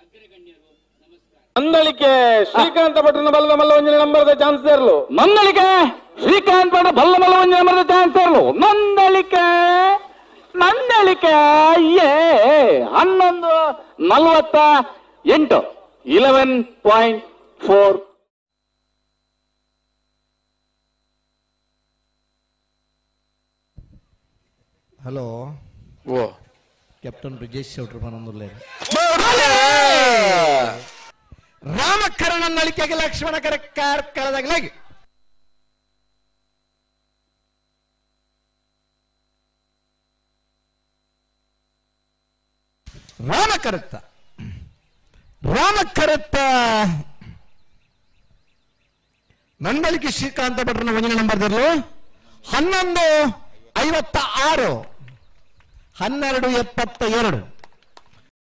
ಮಂದಳಿಕೆ Srikanth ಭಟ್ರನ ಬಲ್ಲದ ಮಲ್ಲವಂಜನೆ ನಂಬರ್ದ chance ಇರಲು ಮಂದಳಿಕೆ ಶ್ರೀಕಾಂತ್ ಪಡ ಬಲ್ಲ ಮಲ್ಲ ಒಂಜಿ ನಂಬರ್ ಚಾನ್ಸ್ ಇರಲು ಮಂದಳಿಕೆ ಮಂದಳಿಕೆ ಏ ಹನ್ನೊಂದು ನಲವತ್ತ ಎಂಟು ಇಲೆವೆನ್ ಪಾಯಿಂಟ್ ಫೋರ್ ಹಲೋ ಓ ಕ್ಯಾಪ್ಟನ್ ಬ್ರಿಜೇಶ್ ಚೌಟ್ರಿ ಮನಂದುರ್ಲೆ ರಾಮಕರಣ ನಳಿಕೆಗೆ ಲಕ್ಷ್ಮಣ ಕರಕ್ಕಾರ್ ಕಳೆದಾಗಲಾಗಿ ರಾಮಕರತ್ತ ರಾಮಕರತ್ತ ನಂದಳಿಕೆ ಶ್ರೀಕಾಂತ ಭಟ್ರನ ಒಂದನೇ ನಂಬರ್ದಲ್ಲೂ ಹನ್ನೊಂದು ಐವತ್ತ ಆರು ಹನ್ನೆರಡು ಎಪ್ಪತ್ತ ಎರಡು